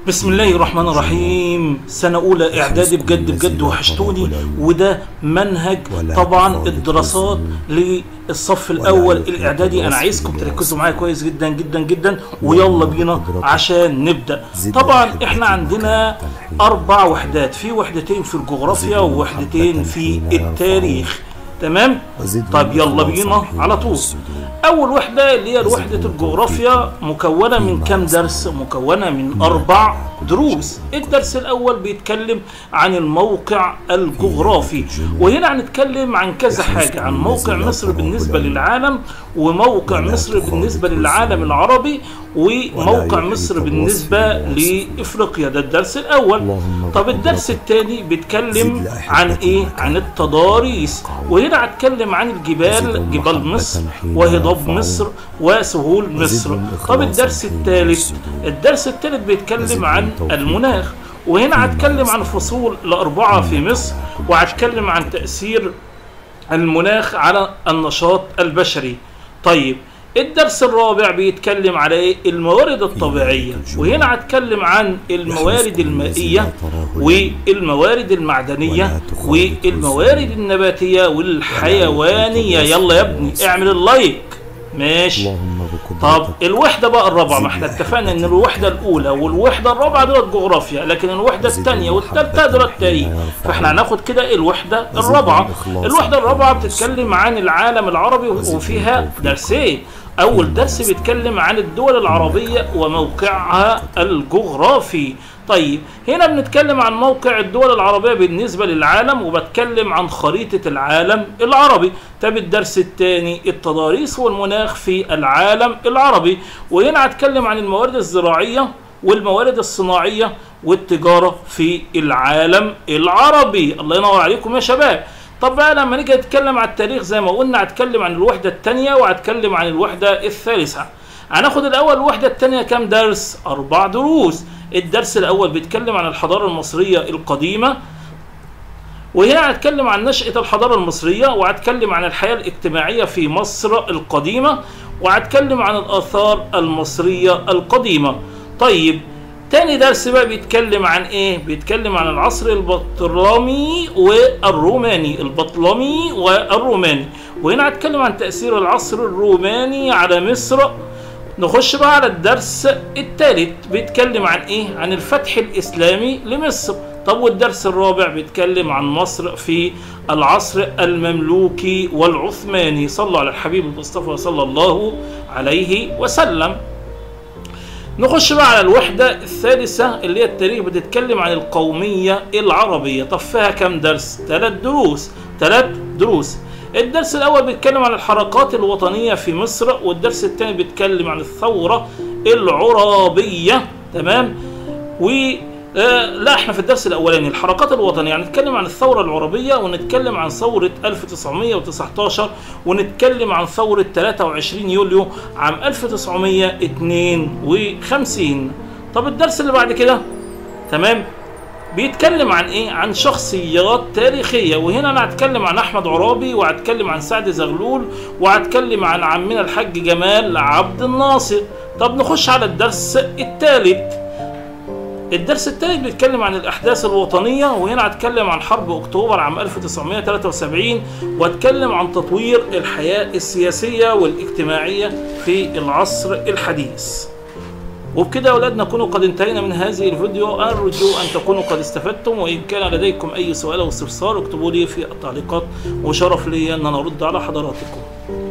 بسم الله الرحمن الرحيم سنة أولى إعدادي بجد بجد وحشتوني وده منهج طبعا الدراسات للصف الأول الإعدادي أنا عايزكم تركزوا معايا كويس جدا جدا جدا ويلا بينا عشان نبدأ طبعا إحنا عندنا أربع وحدات في وحدتين في الجغرافيا ووحدتين في التاريخ تمام طيب يلا بينا على طول اول وحده اللي هي وحده الجغرافيا مكونه من كام درس مكونه من اربع دروس الدرس الاول بيتكلم عن الموقع الجغرافي وهنا هنتكلم عن كذا حاجه عن موقع مصر بالنسبه للعالم وموقع مصر بالنسبه للعالم العربي وموقع مصر بالنسبه لافريقيا ده الدرس الاول طب الدرس الثاني بيتكلم عن ايه عن التضاريس وهنا هتكلم عن الجبال جبال مصر وهضاب مصر وسهول مصر طب الدرس الثالث الدرس الثالث بيتكلم عن المناخ وهنا هتكلم عن فصول الأربعة في مصر وهتكلم عن تأثير المناخ على النشاط البشري طيب الدرس الرابع بيتكلم على ايه الموارد الطبيعية وهنا هتكلم عن الموارد المائية والموارد المعدنية والموارد النباتية والحيوانية يلا يا ابني اعمل اللايك ماشي طب الوحدة بقى الرابعة ما احنا اتفقنا ان الوحدة الاولى والوحدة الرابعة دولت جغرافيا لكن الوحدة الثانية والثالثة دولت تاريخ فاحنا هناخد كده الوحدة الرابعة الوحدة الرابعة بتتكلم عن العالم العربي وفيها درسين اول درس بيتكلم عن الدول العربية وموقعها الجغرافي طيب هنا بنتكلم عن موقع الدول العربية بالنسبة للعالم وبتكلم عن خريطة العالم العربي طب الدرس الثاني التضاريس والمناخ في العالم العربي وهنا هتكلم عن الموارد الزراعية والموارد الصناعية والتجارة في العالم العربي الله ينور عليكم يا شباب طب بقى لما نيجي نتكلم عن التاريخ زي ما قلنا هتكلم عن الوحدة الثانية وهتكلم عن الوحدة الثالثة هناخد الأول الوحدة الثانية كام درس؟ أربع دروس الدرس الأول بيتكلم عن الحضارة المصرية القديمة وهنا هتكلم عن نشأة الحضارة المصرية وهتكلم عن الحياة الاجتماعية في مصر القديمة وهتكلم عن الآثار المصرية القديمة طيب تاني درس بقى بيتكلم عن ايه بيتكلم عن العصر البطلمي والروماني البطلمي والروماني وهنا هتكلم عن تأثير العصر الروماني على مصر نخش بقى على الدرس الثالث بيتكلم عن ايه عن الفتح الاسلامي لمصر طب والدرس الرابع بيتكلم عن مصر في العصر المملوكي والعثماني صلوا على الحبيب المصطفى صلى الله عليه وسلم نخش بقى على الوحدة الثالثة اللي هي التاريخ بتتكلم عن القومية العربية طب فيها كام درس؟ ثلاث دروس ثلاث دروس الدرس الأول بيتكلم عن الحركات الوطنية في مصر والدرس الثاني بيتكلم عن الثورة العرابية تمام و آه لا احنا في الدرس الاولاني الحركات الوطنيه يعني نتكلم عن الثوره العربيه ونتكلم عن ثوره 1919 ونتكلم عن ثوره 23 يوليو عام 1952 طب الدرس اللي بعد كده تمام بيتكلم عن ايه عن شخصيات تاريخيه وهنا انا هتكلم عن احمد عرابي وهتكلم عن سعد زغلول وهتكلم عن عمنا الحاج جمال عبد الناصر طب نخش على الدرس الثالث الدرس الثالث بيتكلم عن الأحداث الوطنية وهنا هتكلم عن حرب أكتوبر عام 1973 وهتكلم عن تطوير الحياة السياسية والاجتماعية في العصر الحديث وبكده يا أولاد نكون قد انتهينا من هذه الفيديو أرجو أن تكونوا قد استفدتم وإن كان لديكم أي سؤال أو استفسار اكتبوا لي في التعليقات وشرف لي أن أنا أرد على حضراتكم